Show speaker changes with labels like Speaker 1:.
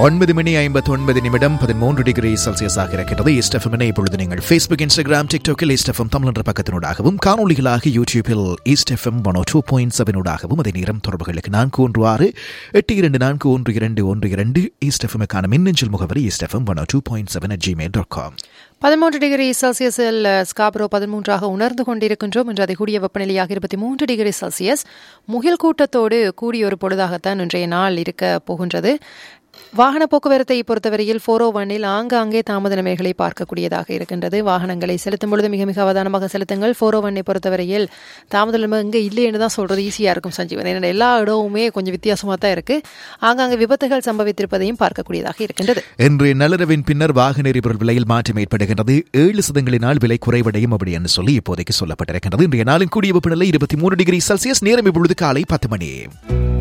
Speaker 1: ஒன்பது மணி ஐம்பத்தி ஒன்பது நிமிடம் பதிமூன்று டிகிரி செல்சியஸாக இருக்கிறது ஈஸ்டெஃபமினை இப்பொழுது நீங்கள் ஃபேஸ்புக் இன்ஸ்டாகிராம் டிக்டாக்கில் ஈஸ்டெஃபம் தமிழ் என்ற பக்கத்தினூடாகவும் காணொலிகளாக யூடியூபில் ஈஸ்டெஃபம் ஒன் டூ பாயிண்ட் செவனூடாகவும் அதே நேரம் தொடர்புகளுக்கு நான்கு ஒன்று ஆறு எட்டு இரண்டு நான்கு ஒன்று இரண்டு ஒன்று இரண்டு ஈஸ்டெஃபமுக்கான மின்னஞ்சல் முகவரி East FM one two point seven at Gmail dot com
Speaker 2: பதிமூன்று டிகிரி செல்சியஸில் ஸ்காப்ரோ பதிமூன்றாக உணர்ந்து கொண்டிருக்கின்றோம் இன்று அதிகூடிய வெப்பநிலையாக இருபத்தி மூன்று டிகிரி செல்சியஸ் முகில் கூட்டத்தோடு கூடிய ஒரு பொழுதாகத்தான் இன்றைய நாள் இருக்க போகின்றது வாகன போக்குவரத்தை பொறுத்தவரையில் ஃபோர் ஓ ஒன்னில் ஆங்காங்கே தாமத நிலைமைகளை பார்க்கக்கூடியதாக இருக்கின்றது வாகனங்களை செலுத்தும் பொழுது மிக மிக அவதானமாக செலுத்துங்கள் ஃபோர் ஓ ஒன்னை பொறுத்தவரையில் தாமத நிலைமை இங்கே இல்லைன்னு தான் சொல்றது ஈஸியாக இருக்கும் சஞ்சீவன் ஏன்னா எல்லா இடமுமே கொஞ்சம் வித்தியாசமாக தான் இருக்கு ஆங்காங்கே விபத்துகள் சம்பவித்திருப்பதையும் பார்க்கக்கூடியதாக இருக்கின்றது
Speaker 1: இன்று நள்ளிரவின் பின்னர் வாகன எரிபொருள் விலையில் மாற்றம் ஏற்படுகின்றது ஏழு சதங்களினால் விலை குறைவடையும் அப்படி என்று சொல்லி இப்போதைக்கு சொல்லப்பட்டிருக்கின்றது இன்றைய நாளின் கூடிய வெப்பநிலை இருபத்தி மூன்று டிகிரி செல்சியஸ் நேரம் இப்பொழுது காலை பத்து மணி